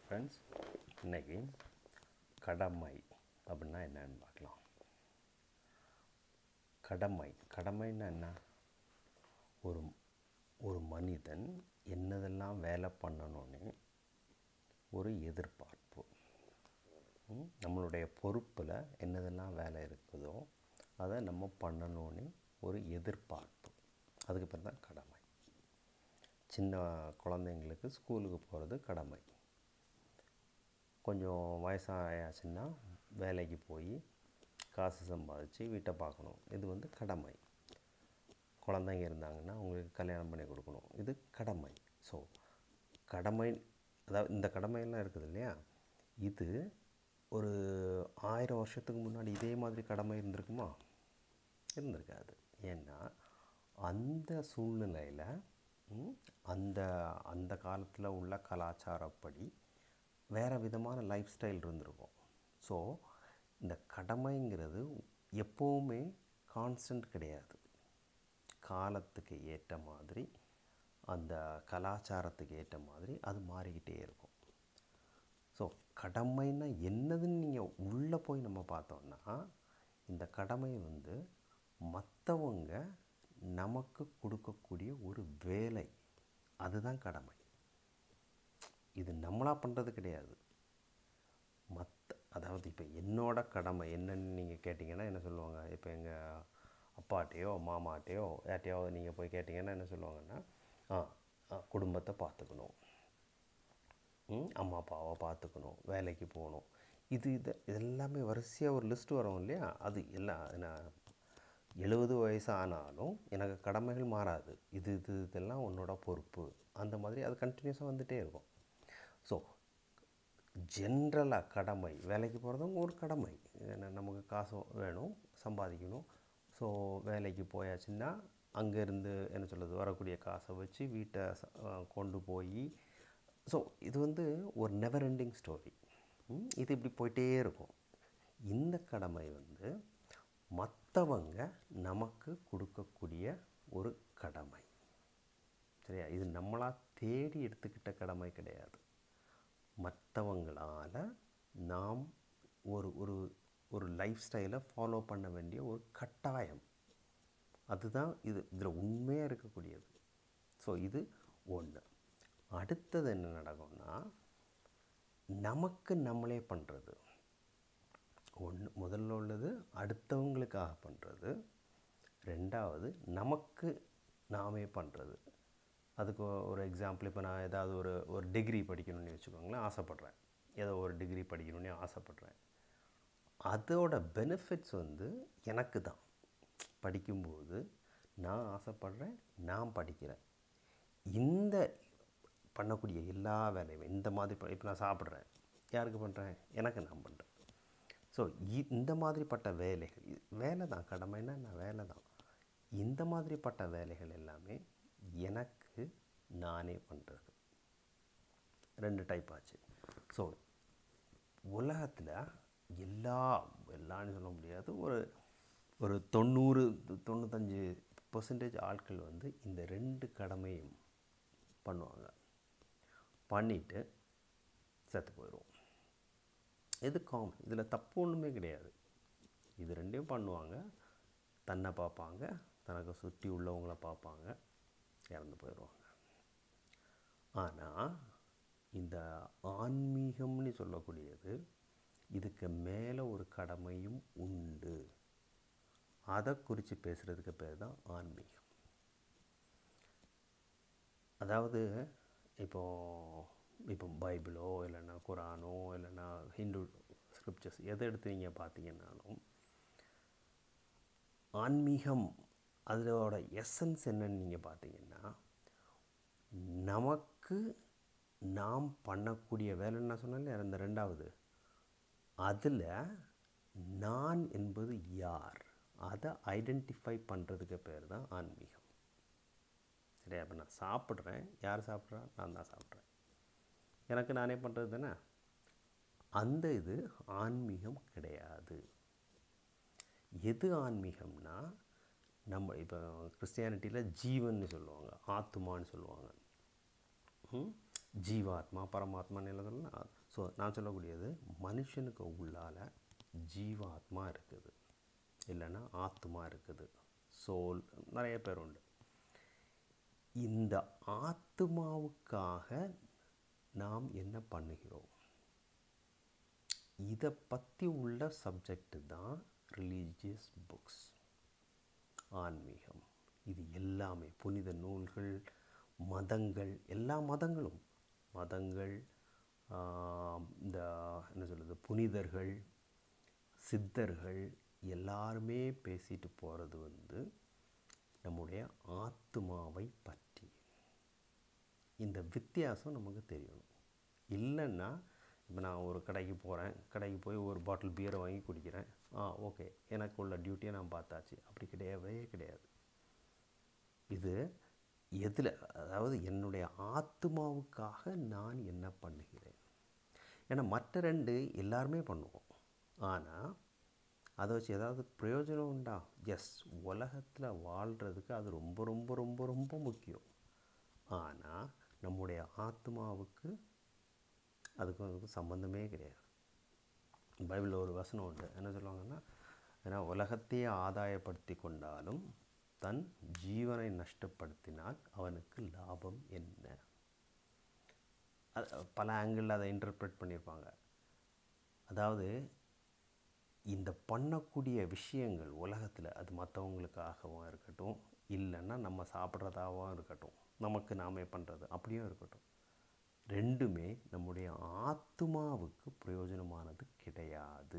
Friends இன்னைக்கு கடமை அப்படின்னா என்னன்னு பார்க்கலாம் கடமை கடமைன்னா என்ன ஒரு ஒரு மனிதன் என்னதெல்லாம் வேலை பண்ணணும்னு ஒரு எதிர்பார்ப்பு ம், நம்மளுடைய பொறுப்பில் என்னதெல்லாம் வேலை இருக்குதோ அதை நம்ம பண்ணணும்னு ஒரு எதிர்பார்ப்பு அதுக்கு பேர் தான் கடமை சின்ன குழந்தைங்களுக்கு ஸ்கூலுக்கு போகிறது கடமை கொஞ்சம் வயசாயாச்சுன்னா வேலைக்கு போய் காசு சம்பாதிச்சு வீட்டை பார்க்கணும் இது வந்து கடமை குழந்தைங்க இருந்தாங்கன்னா அவங்களுக்கு கல்யாணம் பண்ணி கொடுக்கணும் இது கடமை ஸோ கடமை அதாவது இந்த கடமையெல்லாம் இருக்குது இல்லையா இது ஒரு ஆயிரம் வருஷத்துக்கு முன்னாடி இதே மாதிரி கடமை இருந்திருக்குமா இருந்திருக்காது ஏன்னா அந்த சூழ்நிலையில் ம், அந்த அந்த காலத்தில் உள்ள கலாச்சாரப்படி வேறு விதமான லைஃப் ஸ்டைல் இருந்திருக்கும் ஸோ இந்த கடமைங்கிறது எப்போவுமே கான்ஸ்டன்ட் கிடையாது காலத்துக்கு ஏற்ற மாதிரி அந்த கலாச்சாரத்துக்கு ஏற்ற மாதிரி அது மாறிக்கிட்டே இருக்கும் ஸோ கடமைன்னா என்னதுன்னு நீங்கள் உள்ளே போய் நம்ம பார்த்தோம்னா இந்த கடமை வந்து மற்றவங்க நமக்கு கொடுக்கக்கூடிய ஒரு வேலை அதுதான் கடமை இது நம்மளாக பண்ணுறது கிடையாது மற்ற அதாவது இப்போ என்னோட கடமை என்னன்னு நீங்கள் கேட்டிங்கன்னா என்ன சொல்லுவாங்க இப்போ எங்கள் அப்பாட்டையோ மாமாட்டையோ யார்ட்டையாவது நீங்கள் போய் கேட்டிங்கன்னா என்ன சொல்லுவாங்கன்னா ஆ ஆ, குடும்பத்தை பார்த்துக்கணும் ம், அம்மா அப்பாவை பார்த்துக்கணும் வேலைக்கு போகணும் இது இது இதெல்லாமே வரிசையாக ஒரு லிஸ்ட் வரும் இல்லையா அது எல்லாம் நான் எழுபது வயசு ஆனாலும் எனக்கு கடமைகள் மாறாது இது இது இதெல்லாம் உன்னோட பொறுப்பு அந்த மாதிரி அது கண்டினியூஸாக வந்துகிட்டே இருக்கும் ஸோ ஜென்ரலாக கடமை வேலைக்கு போகிறதும் ஒரு கடமை ஏன்னா நமக்கு காசு வேணும் சம்பாதிக்கணும் ஸோ வேலைக்கு போயாச்சுன்னா அங்கேருந்து என்ன சொல்கிறது வரக்கூடிய காசை வச்சு வீட்டை ச- அஹ் கொண்டு போய் ஸோ இது வந்து ஒரு நெவர் எண்டிங் ஸ்டோரி இது இப்படி போயிட்டே இருக்கும் இந்த கடமை வந்து மற்றவங்க நமக்கு கொடுக்கக்கூடிய ஒரு கடமை சரியா இது நம்மளா தேடி எடுத்துக்கிட்ட கடமை கிடையாது மற்றவங்களால் நாம் ஒரு ஒரு ஒரு லைஃப் ஸ்டைலை ஃபாலோ பண்ண வேண்டிய ஒரு கட்டாயம் அதுதான் இது இதில் உண்மையாக இருக்கக்கூடியது ஸோ இது ஒன்று அடுத்தது என்ன நடக்கும்னா நமக்கு நம்மளே பண்ணுறது ஒன்று முதல்ல உள்ளது அடுத்தவங்களுக்காக பண்ணுறது ரெண்டாவது நமக்கு நாமே பண்ணுறது அதுக்கு ஒரு எக்ஸாம்பிள் இப்போ நான் ஏதாவது ஒரு ஒரு டிகிரி படிக்கணும்னு வச்சுக்கோங்களேன் ஆசைப்பட்றேன் ஏதோ ஒரு டிகிரி படிக்கணும்னு ஆசைப்பட்றேன் அதோட பெனிஃபிட்ஸ் வந்து எனக்கு தான் படிக்கும்போது நான் ஆசைப்படுறேன் நான் படிக்கிறேன் இந்த பண்ணக்கூடிய எல்லா வேலையுமே இந்த மாதிரி ப- இப்போ நான் சாப்பிட்றேன் யாருக்கு பண்ணுறேன் எனக்கு நான் பண்ணுறேன் ஸோ இந்த மாதிரிப்பட்ட வேலைகள் இது வேலை தான் கடமைன்னா நான் வேலை தான் இந்த மாதிரிப்பட்ட வேலைகள் எல்லாமே எனக்கு நானே பண்ணுறது ரெண்டு டைப் ஆச்சு ஸோ உலகத்தில் எல்லா எல்லான்னு சொல்ல முடியாது ஒரு ஒரு தொண்ணூறு தொண்ணூத்தஞ்சு பர்சன்டேஜ் ஆட்கள் வந்து இந்த ரெண்டு கடமையும் பண்ணுவாங்க பண்ணிட்டு செத்து போயிடுவோம் இது காமன் இதில் தப்பு ஒன்றுமே கிடையாது இது ரெண்டையும் பண்ணுவாங்க தன்னை பார்ப்பாங்க தனக்கு சுற்றி உள்ளவங்கள பார்ப்பாங்க இறந்து போயிடுவாங்க ஆனால் இந்த ஆன்மீகம்னு சொல்லக்கூடியது இதுக்கு மேலே ஒரு கடமையும் உண்டு அதை குறித்து பேசுகிறதுக்கு பேர் தான் ஆன்மீகம் அதாவது இப்போ இப்போ பைபிளோ இல்லைன்னா குரானோ இல்லைன்னா ஹிந்து ஸ்கிரிப்சர்ஸ் எதை எடுத்து நீங்கள் பார்த்தீங்கன்னாலும் ஆன்மீகம் அதோட எசன்ஸ் என்னன்னு நீங்கள் பார்த்தீங்கன்னா நமக்கு நாம் பண்ணக்கூடிய வேலைன்னு நான் சொன்னேன் இல்லையா, இந்த ரெண்டாவது அதில் நான் என்பது யார் அதை ஐடென்டிஃபை பண்ணுறதுக்கு பேர் தான் ஆன்மீகம் சரியா இப்போ நான் சாப்பிட்றேன் யார் சாப்பிட்றா நான் தான் சாப்பிட்றேன் எனக்கு நானே பண்ணுறது தானே அந்த இது ஆன்மீகம் கிடையாது எது ஆன்மீகம்னா நம்ம இப்போ கிறிஸ்டியானிட்டியில் ஜீவன்னு சொல்லுவாங்க ஆத்துமான்னு சொல்லுவாங்க ம்? ஜீவாத்மா பரமாத்மா நிலதெல்லாம் ஸோ நான் சொல்லக்கூடியது மனுஷனுக்கு உள்ளால ஜீவாத்மா இருக்குது இல்லைன்னா ஆத்மா இருக்குது சோல் நிறைய பேர் உண்டு இந்த ஆத்மாவுக்காக நாம் என்ன பண்ணுகிறோம் இதை பற்றி உள்ள சப்ஜெக்ட் தான் ரிலீஜியஸ் புக்ஸ் ஆன்மீகம் இது எல்லாமே புனித நூல்கள் மதங்கள் எல்லா மதங்களும் மதங்கள் இந்த என்ன சொல்கிறது புனிதர்கள் சித்தர்கள் எல்லாருமே பேசிட்டு போகிறது வந்து நம்முடைய ஆத்மாவை பற்றி இந்த வித்தியாசம் நமக்கு தெரியணும் இல்லைன்னா இப்போ நான் ஒரு கடைக்கு போகிறேன் கடைக்கு போய் ஒரு பாட்டில் பியரை வாங்கி குடிக்கிறேன் ஆ ஓகே எனக்கு உள்ள டியூட்டியை நான் பார்த்தாச்சு அப்படி கிடையவே கிடையாது இது எதில் அதாவது என்னுடைய ஆத்மாவுக்காக நான் என்ன பண்ணுகிறேன் ஏன்னா மற்ற ரெண்டு எல்லாருமே பண்ணுவோம் ஆனால் அதை வச்சு ஏதாவது பிரயோஜனம் உண்டா எஸ் உலகத்தில் வாழ்கிறதுக்கு அது ரொம்ப ரொம்ப ரொம்ப ரொம்ப முக்கியம் ஆனால் நம்முடைய ஆத்மாவுக்கு அதுக்கு அதுக்கு சம்மந்தமே கிடையாது பைபிளில் ஒரு வசனம் உண்டு என்ன சொல்லுவாங்கன்னா ஏன்னா உலகத்தையே ஆதாயப்படுத்தி கொண்டாலும் தன் ஜீவனை நஷ்டப்படுத்தினால் அவனுக்கு லாபம் என்ன அது பல ஆங்கிளில் அதை இன்டர்பிரேட் பண்ணியிருப்பாங்க அதாவது இந்த பண்ணக்கூடிய விஷயங்கள் உலகத்தில் அது மற்றவங்களுக்காகவும் இருக்கட்டும் இல்லைன்னா நம்ம சாப்பிட்றதாகவும் இருக்கட்டும் நமக்கு நாமே பண்ணுறது அப்படியும் இருக்கட்டும் ரெண்டுமே நம்முடைய ஆத்மாவுக்கு பிரயோஜனமானது கிடையாது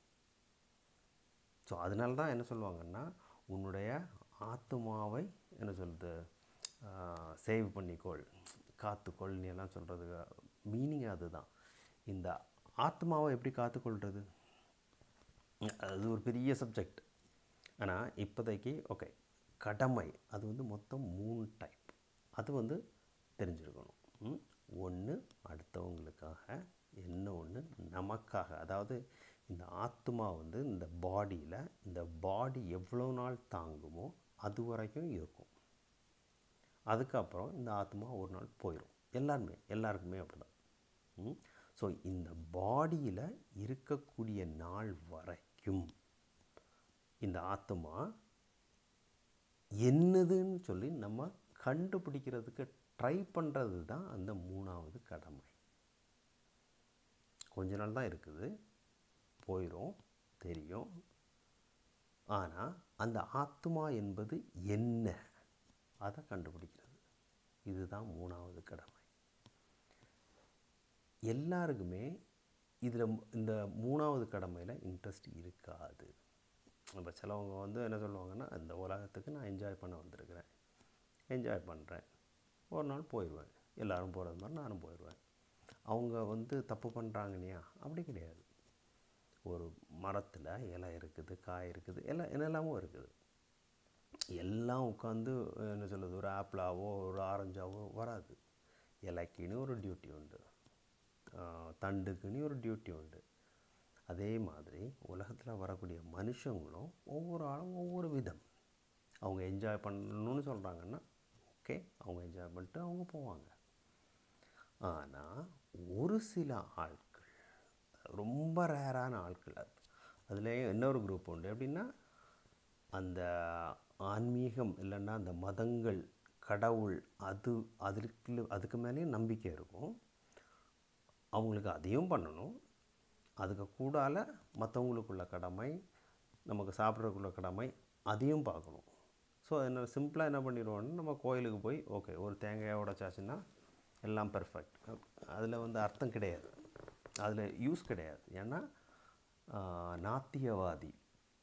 ஸோ அதனால தான் என்ன சொல்லுவாங்கன்னா உன்னுடைய ஆத்மாவை என்ன சொல்கிறது சேவ் பண்ணிக்கொள் காத்துக்கொள் நீ எல்லாம் சொல்கிறது மீனிங் அதுதான் இந்த ஆத்மாவை எப்படி காத்துக்கொள்கிறது அது ஒரு பெரிய சப்ஜெக்ட் ஆனால் இப்போதைக்கு ஓகே கடமை அது வந்து மொத்தம் மூணு டைப் அது வந்து தெரிஞ்சிருக்கணும் ஒன்று அடுத்தவங்களுக்காக என்ன ஒன்று நமக்காக அதாவது இந்த ஆத்மா வந்து இந்த பாடியில் இந்த பாடி எவ்வளோ நாள் தாங்குமோ அது வரைக்கும் இருக்கும் அதுக்கப்புறம் இந்த ஆத்மா ஒரு நாள் போயிடும் எல்லாருமே எல்லாருக்குமே அப்படி தான் ஸோ இந்த பாடியில் இருக்கக்கூடிய நாள் வரைக்கும் இந்த ஆத்மா என்னதுன்னு சொல்லி நம்ம கண்டுபிடிக்கிறதுக்கு ட்ரை பண்ணுறது தான் அந்த மூணாவது கடமை கொஞ்ச நாள் தான் இருக்குது போயிடும் தெரியும் ஆனால் அந்த ஆத்மா என்பது என்ன அதை கண்டுபிடிக்கிறது இதுதான் மூணாவது கடமை எல்லாருக்குமே இதில் இந்த மூணாவது கடமையில் இன்ட்ரெஸ்ட் இருக்காது இப்போ சிலவங்க வந்து என்ன சொல்லுவாங்கன்னா இந்த உலகத்துக்கு நான் என்ஜாய் பண்ண வந்திருக்கிறேன் என்ஜாய் பண்ணுறேன் ஒரு நாள் போயிடுவேன் எல்லோரும் போகிறது மாதிரி நானும் போயிடுவேன் அவங்க வந்து தப்பு பண்ணுறாங்க இல்லையா அப்படி கிடையாது ஒரு மரத்தில் இலை இருக்குது காய் இருக்குது எல்லாம் என்னெல்லாமோ இருக்குது எல்லாம் உட்காந்து என்ன சொல்லுது ஒரு ஆப்பிளாவோ ஒரு ஆரஞ்சாவோ வராது இலைக்குன்னு ஒரு டியூட்டி உண்டு தண்டுக்குன்னு ஒரு டியூட்டி உண்டு அதே மாதிரி உலகத்தில் வரக்கூடிய மனுஷங்களும் ஒவ்வொரு ஆளும் ஒவ்வொரு விதம் அவங்க என்ஜாய் பண்ணணும்னு சொல்கிறாங்கன்னா ஓகே அவங்க என்ஜாய் பண்ணிட்டு அவங்க போவாங்க ஆனால் ஒரு சில ஆட்கள் ரொம்ப ரேரான ஆட்கள் அது அதுலேயும் இன்னொரு குரூப் உண்டு எப்படின்னா அந்த ஆன்மீகம் இல்லைன்னா அந்த மதங்கள் கடவுள் அது அதுக்கு அதுக்கு மேலேயும் நம்பிக்கை இருக்கும் அவங்களுக்கு அதையும் பண்ணணும் அதுக்கு கூடால மற்றவங்களுக்குள்ள கடமை நமக்கு சாப்பிட்றதுக்குள்ள கடமை அதையும் பார்க்கணும் ஸோ என்ன சிம்பிளாக என்ன பண்ணிடுவோம்னா நம்ம கோயிலுக்கு போய் ஓகே ஒரு தேங்காயை உடைச்சாச்சுன்னா எல்லாம் பெர்ஃபெக்ட் அதில் வந்து அர்த்தம் கிடையாது அதில் யூஸ் கிடையாது ஏன்னா நாத்தியவாதி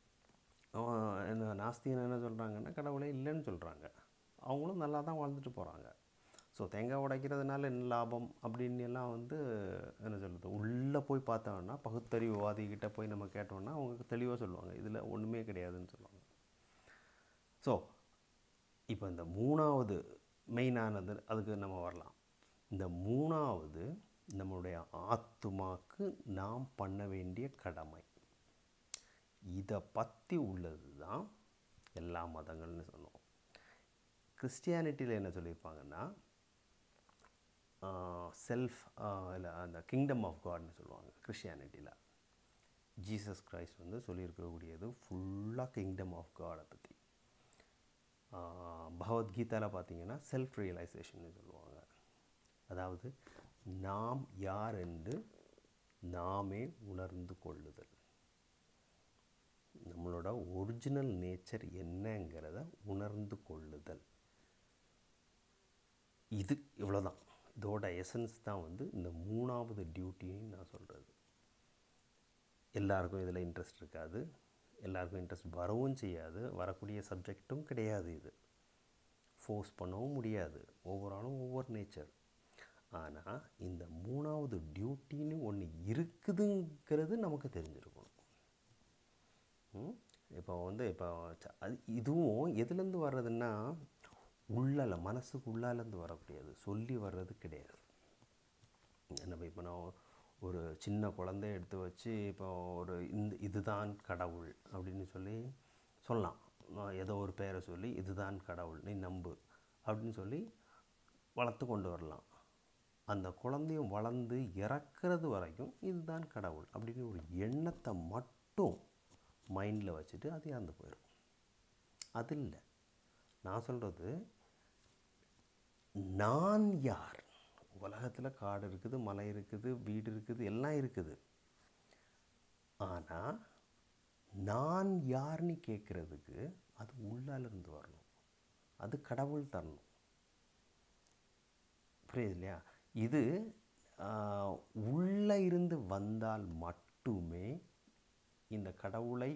என்ன நாஸ்தியன் என்ன சொல்கிறாங்கன்னா கடவுளே இல்லைன்னு சொல்கிறாங்க அவங்களும் நல்லா தான் வாழ்ந்துட்டு போகிறாங்க ஸோ தேங்காய் உடைக்கிறதுனால என்ன லாபம் அப்படின்னு எல்லாம் வந்து என்ன சொல்கிறது உள்ளே போய் பார்த்தோம்னா பகுத்தறிவுவாதிகிட்ட போய் நம்ம கேட்டோம்னா அவங்க தெளிவாக சொல்லுவாங்க இதில் ஒன்றுமே கிடையாதுன்னு சொல்லுவாங்க ஸோ இப்போ இந்த மூணாவது மெயினானது அதுக்கு நம்ம வரலாம் இந்த மூணாவது நம்மளுடைய ஆத்துமாக்கு நாம் பண்ண வேண்டிய கடமை இதை பற்றி உள்ளது தான் எல்லா மதங்கள்னு சொன்னோம் கிறிஸ்டியானிட்டியில் என்ன சொல்லியிருப்பாங்கன்னா செல்ஃப் இல்லை அந்த கிங்டம் ஆஃப் காட்னு சொல்லுவாங்க கிறிஸ்டியானிட்டியில் ஜீசஸ் கிரைஸ்ட் வந்து சொல்லியிருக்கக்கூடியது ஃபுல்லாக கிங்டம் ஆஃப் காடை பற்றி பகவத்கீதாவில் பார்த்தீங்கன்னா செல்ஃப் ரியலைசேஷன் சொல்லுவாங்க அதாவது நாம் யார் என்று நாமே உணர்ந்து கொள்ளுதல் நம்மளோட ஒரிஜினல் நேச்சர் என்னங்கிறத உணர்ந்து கொள்ளுதல் இது இவ்வளோதான் இதோட எசன்ஸ் தான் வந்து இந்த மூணாவது டியூட்டின்னு நான் சொல்கிறது எல்லாருக்கும் இதில் இன்ட்ரெஸ்ட் இருக்காது எல்லாருக்கும் இன்ட்ரெஸ்ட் வரவும் செய்யாது வரக்கூடிய சப்ஜெக்ட்டும் கிடையாது இது ஃபோர்ஸ் பண்ணவும் முடியாது ஒவ்வொரு ஆளும் ஒவ்வொரு நேச்சர் ஆனால் இந்த மூணாவது டியூட்டின்னு ஒன்று இருக்குதுங்கிறது நமக்கு தெரிஞ்சிருக்கணும் இப்போ வந்து இப்போ அது இதுவும் எதுலேருந்து வர்றதுன்னா உள்ளால மனசுக்கு உள்ளாலேருந்து வரக்கூடியது சொல்லி வர்றது கிடையாது நம்ம இப்போ நான் ஒரு சின்ன குழந்தைய எடுத்து வச்சு இப்போ ஒரு இந்த இதுதான் கடவுள் அப்படின்னு சொல்லி சொல்லலாம் ஏதோ ஒரு பேரை சொல்லி இதுதான் கடவுள் நீ நம்பு அப்படின்னு சொல்லி வளர்த்து கொண்டு வரலாம் அந்த குழந்தையும் வளர்ந்து இறக்கிறது வரைக்கும் இதுதான் கடவுள் அப்படின்னு ஒரு எண்ணத்தை மட்டும் மைண்டில் வச்சுட்டு அது இறந்து போயிடும் அது இல்லை நான் சொல்கிறது நான் யார் உலகத்தில் காடு இருக்குது மலை இருக்குது வீடு இருக்குது எல்லாம் இருக்குது ஆனால் நான் யார்னு கேட்குறதுக்கு அது உள்ளாலேருந்து வரணும் அது கடவுள் தரணும் புரியுது இல்லையா இது உள்ளே இருந்து வந்தால் மட்டுமே இந்த கடவுளை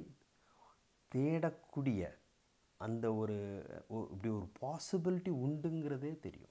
தேடக்கூடிய அந்த ஒரு இப்படி ஒரு பாசிபிலிட்டி உண்டுங்கிறதே தெரியும்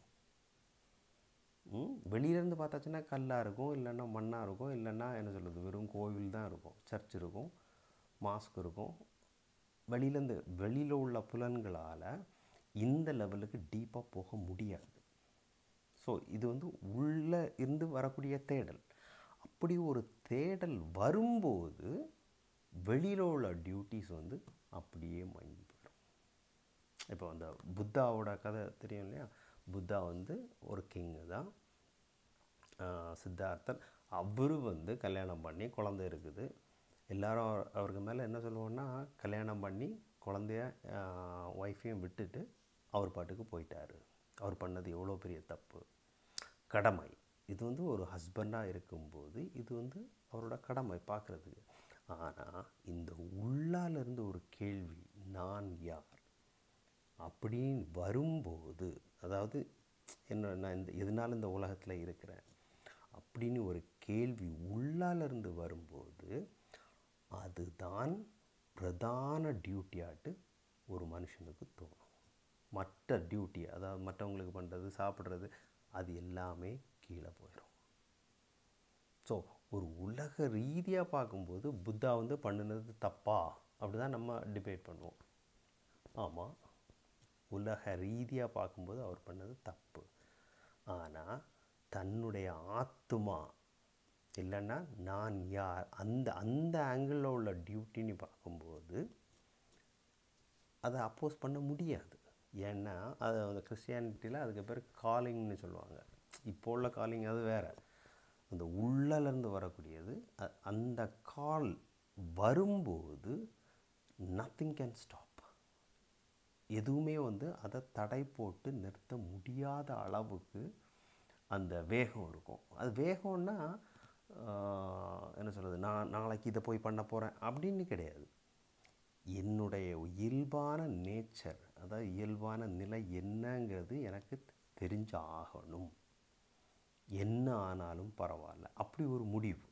வெளியிலேருந்து பார்த்தாச்சுன்னா கல்லாக இருக்கும் இல்லைன்னா மண்ணாக இருக்கும் இல்லைன்னா என்ன சொல்கிறது வெறும் கோவில் தான் இருக்கும் சர்ச் இருக்கும் மாஸ்க் இருக்கும் வெளியிலேருந்து வெளியில் உள்ள புலன்களால் இந்த லெவலுக்கு டீப்பாக போக முடியாது ஸோ இது வந்து உள்ளே இருந்து வரக்கூடிய தேடல் அப்படி ஒரு தேடல் வரும்போது வெளியில் உள்ள டியூட்டிஸ் வந்து அப்படியே மங்கி போயிடும் இப்போ அந்த புத்தாவோட கதை தெரியும் இல்லையா புத்தா வந்து ஒரு கிங்கு தான் சித்தார்த்தன் அவரு வந்து கல்யாணம் பண்ணி குழந்தை இருக்குது எல்லாரும் அவருக்கு மேலே என்ன சொல்லுவோன்னா கல்யாணம் பண்ணி குழந்தைய ஒய்ஃபையும் விட்டுட்டு அவர் பாட்டுக்கு போயிட்டார் அவர் பண்ணது எவ்வளோ பெரிய தப்பு கடமை இது வந்து ஒரு ஹஸ்பண்டாக இருக்கும்போது இது வந்து அவரோட கடமை பார்க்குறதுக்கு ஆனால் இந்த உள்ளாலேருந்து ஒரு கேள்வி நான் யார் அப்படின்னு வரும்போது அதாவது என்ன நான் இந்த எதனால இந்த உலகத்தில் இருக்கிறேன் அப்படின்னு ஒரு கேள்வி உள்ளாலேருந்து வரும்போது அதுதான் பிரதான டியூட்டியாட்டு ஒரு மனுஷனுக்கு தோணும் மற்ற டியூட்டி அதாவது மற்றவங்களுக்கு பண்ணுறது சாப்பிட்றது அது எல்லாமே கீழே போயிடும் ஸோ ஒரு உலக ரீதியாக பார்க்கும்போது புத்தா வந்து பண்ணினது தப்பா அப்படி தான் நம்ம டிபேட் பண்ணுவோம் ஆமாம் உலக ரீதியாக பார்க்கும்போது அவர் பண்ணது தப்பு ஆனால் தன்னுடைய ஆத்மா இல்லைன்னா நான் யார் அந்த அந்த ஆங்கிளில் உள்ள டியூட்டின்னு பார்க்கும்போது அதை அப்போஸ் பண்ண முடியாது ஏன்னா அது அந்த கிறிஸ்டியானிட்டியில் அதுக்கு பேர் காலிங்னு சொல்லுவாங்க இப்போ உள்ள காலிங் அது வேறு அந்த உள்ளலேருந்து வரக்கூடியது அந்த கால் வரும்போது நத்திங் கேன் ஸ்டாப் எதுவுமே வந்து அதை தடை போட்டு நிறுத்த முடியாத அளவுக்கு அந்த வேகம் இருக்கும் அது வேகம்னா என்ன சொல்கிறது நான் நாளைக்கு இதை போய் பண்ண போகிறேன் அப்படின்னு கிடையாது என்னுடைய இயல்பான நேச்சர் அதாவது இயல்பான நிலை என்னங்கிறது எனக்கு தெரிஞ்சு ஆகணும் என்ன ஆனாலும் பரவாயில்ல அப்படி ஒரு முடிவு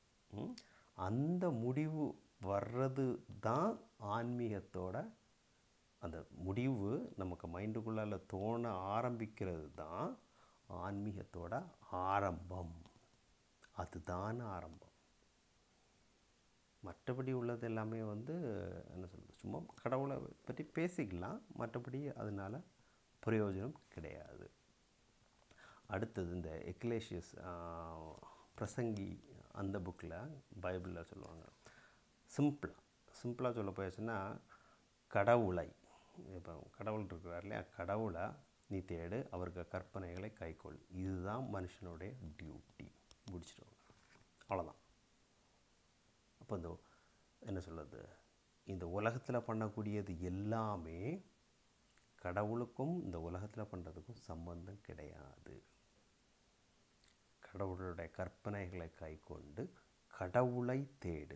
அந்த முடிவு வர்றது தான் ஆன்மீகத்தோட அந்த முடிவு நமக்கு மைண்டுக்குள்ளால தோண ஆரம்பிக்கிறது தான் ஆன்மீகத்தோட ஆரம்பம் அதுதான் ஆரம்பம் மற்றபடி உள்ளது எல்லாமே வந்து என்ன சொல்கிறது சும்மா கடவுளை பற்றி பேசிக்கலாம் மற்றபடி அதனால் பிரயோஜனம் கிடையாது அடுத்தது இந்த எக்லேஷியஸ் பிரசங்கி அந்த புக்கில் பைபிளில் சொல்லுவாங்க சிம்பிளாக சிம்பிளாக சொல்ல போயாச்சுன்னா கடவுளை இப்போ கடவுள் இருக்கிறார் இல்லையா கடவுளை நீ தேடு அவருக்கு கற்பனைகளை கைக்கொள் இதுதான் மனுஷனுடைய டியூட்டி முடிச்சிடுவாங்க அவ்வளோதான் அப்போ இந்த என்ன சொல்கிறது இந்த உலகத்தில் பண்ணக்கூடியது எல்லாமே கடவுளுக்கும் இந்த உலகத்தில் பண்ணுறதுக்கும் சம்பந்தம் கிடையாது கடவுளுடைய கற்பனைகளை கைக்கொண்டு கடவுளை தேடு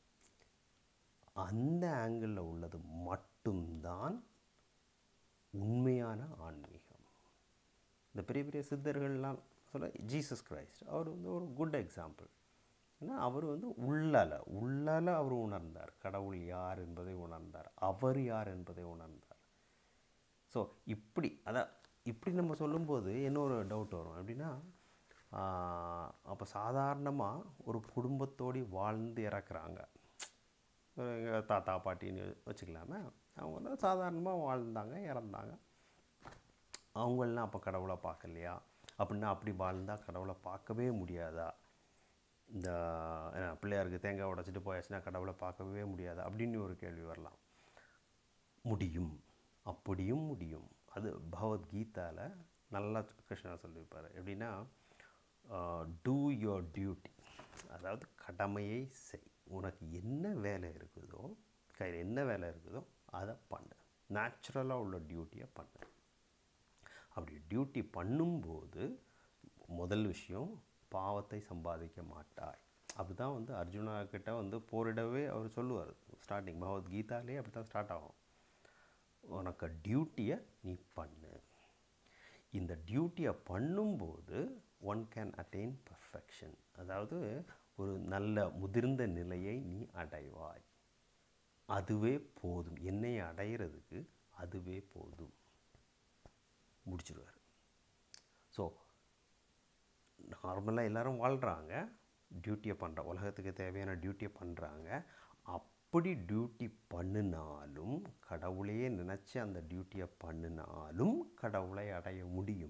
அந்த ஆங்கிளில் உள்ளது மட்டும்தான் உண்மையான ஆன்மீகம் இந்த பெரிய பெரிய சித்தர்கள்லாம் சொல்ல ஜீசஸ் கிரைஸ்ட் அவர் வந்து ஒரு குட் எக்ஸாம்பிள் ஏன்னா அவர் வந்து உள்ளால உள்ளால அவர் உணர்ந்தார் கடவுள் யார் என்பதை உணர்ந்தார் அவர் யார் என்பதை உணர்ந்தார் ஸோ இப்படி அதான் இப்படி நம்ம சொல்லும்போது என்ன ஒரு டவுட் வரும் எப்படின்னா அப்போ சாதாரணமாக ஒரு குடும்பத்தோடு வாழ்ந்து இறக்குறாங்க எங்கள் தாத்தா பாட்டின்னு வச்சுக்கலாமே அவங்க வந்து சாதாரணமாக வாழ்ந்தாங்க இறந்தாங்க அவங்களெலாம் அப்போ கடவுளை பார்க்கலையா அப்படின்னா அப்படி வாழ்ந்தால் கடவுளை பார்க்கவே முடியாதா இந்த என்ன, பிள்ளையாருக்கு தேங்காய் உடைச்சிட்டு போயாச்சுன்னா கடவுளை பார்க்கவே முடியாதா அப்படின்னு ஒரு கேள்வி வரலாம் முடியும் அப்படியும் முடியும் அது பகவத்கீதாவில் நல்லா கிருஷ்ணர் சொல்லியிருப்பார் எப்படின்னா டூ யோர் டியூட்டி அதாவது கடமையை செய் உனக்கு என்ன வேலை இருக்குதோ கையில் என்ன வேலை இருக்குதோ அதை பண்ணு நேச்சுரலாக உள்ள டியூட்டியை பண்ணு அப்படி டியூட்டி பண்ணும்போது முதல் விஷயம் பாவத்தை சம்பாதிக்க மாட்டாய் அப்படிதான் வந்து அர்ஜுனா கிட்ட வந்து போரிடவே அவர் சொல்லுவார் ஸ்டார்டிங் பகவத்கீதாலே அப்படி தான் ஸ்டார்ட் ஆகும் உனக்கு டியூட்டியை நீ பண்ணு இந்த டியூட்டியை பண்ணும்போது ஒன் கேன் அட்டைன் பர்ஃபெக்ஷன் அதாவது ஒரு நல்ல முதிர்ந்த நிலையை நீ அடைவாய் அதுவே போதும் என்னை அடையிறதுக்கு அதுவே போதும் முடிச்சிடுவார் ஸோ நார்மலாக எல்லாரும் வாழ்கிறாங்க டியூட்டியை பண்ணுற உலகத்துக்கு தேவையான டியூட்டியை பண்ணுறாங்க அப்படி டியூட்டி பண்ணினாலும் கடவுளையே நினச்சி அந்த டியூட்டியை பண்ணினாலும் கடவுளை அடைய முடியும்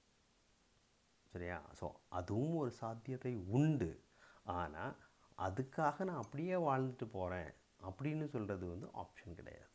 சரியா ஸோ அதுவும் ஒரு சாத்தியத்தை உண்டு ஆனால் அதுக்காக நான் அப்படியே வாழ்ந்துட்டு போகிறேன் அப்படின்னு சொல்கிறது வந்து ஆப்ஷன் கிடையாது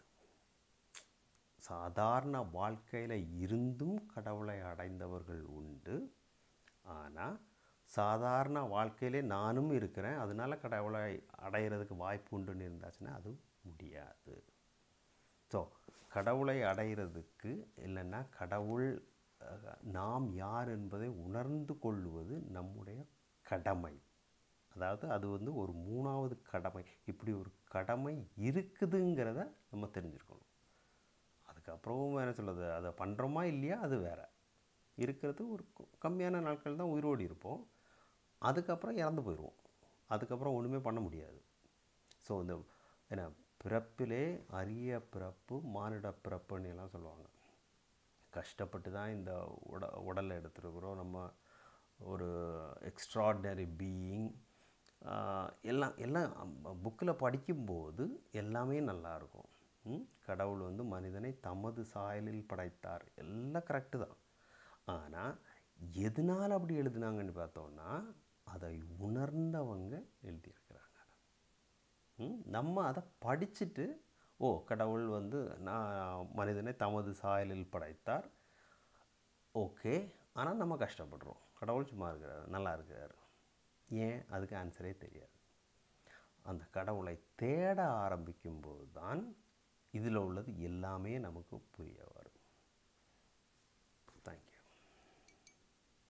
சாதாரண வாழ்க்கையில் இருந்தும் கடவுளை அடைந்தவர்கள் உண்டு ஆனால் சாதாரண வாழ்க்கையிலே நானும் இருக்கிறேன் அதனால கடவுளை அடையிறதுக்கு வாய்ப்பு உண்டுன்னு இருந்தாச்சுன்னா அது முடியாது ஸோ கடவுளை அடையிறதுக்கு இல்லைன்னா கடவுள் அஹ், நாம் யார் என்பதை உணர்ந்து கொள்வது நம்முடைய கடமை அதாவது அது வந்து ஒரு மூணாவது கடமை இப்படி ஒரு கடமை இருக்குதுங்கிறத நம்ம தெரிஞ்சுருக்கணும் அதுக்கப்புறமும் என்ன சொல்கிறது அதை பண்ணுறோமா இல்லையா அது வேற இருக்கிறது ஒரு கு- கம்மியான நாட்கள் தான் உயிரோடு இருப்போம் அதுக்கப்புறம் இறந்து போயிடுவோம் அதுக்கப்புறம் ஒன்றுமே பண்ண முடியாது ஸோ இந்த என்ன பிறப்பிலே அரிய பிறப்பு மானிட பிறப்புன்னு எல்லாம் சொல்லுவாங்க கஷ்டப்பட்டு தான் இந்த உட உடலை எடுத்துருக்குறோம் நம்ம ஒரு எக்ஸ்ட்ராடினரி பீயிங் எல்லாம் எல்லாம் புக்கில் படிக்கும்போது எல்லாமே நல்லாயிருக்கும் ம்? கடவுள் வந்து மனிதனை தமது சாயலில் படைத்தார் எல்லாம் கரெக்டு தான் ஆனால் எதனால் அப்படி எழுதுனாங்கன்னு பார்த்தோன்னா அதை உணர்ந்தவங்க எழுதியிருக்கிறாங்க ம்? நம்ம அதை படிச்சுட்டு ஓ கடவுள் வந்து நான் மனிதனை தமது சாயலில் படைத்தார் ஓகே ஆனால் நம்ம கஷ்டப்படுறோம் கடவுள் சும்மா இருக்கிறார் நல்லா இருக்கிறார் ஏன் அதுக்கு ஆன்சரே தெரியாது அந்த கடவுளை தேட ஆரம்பிக்கும்போது தான் இதில் உள்ளது எல்லாமே நமக்கு புரிய வரும்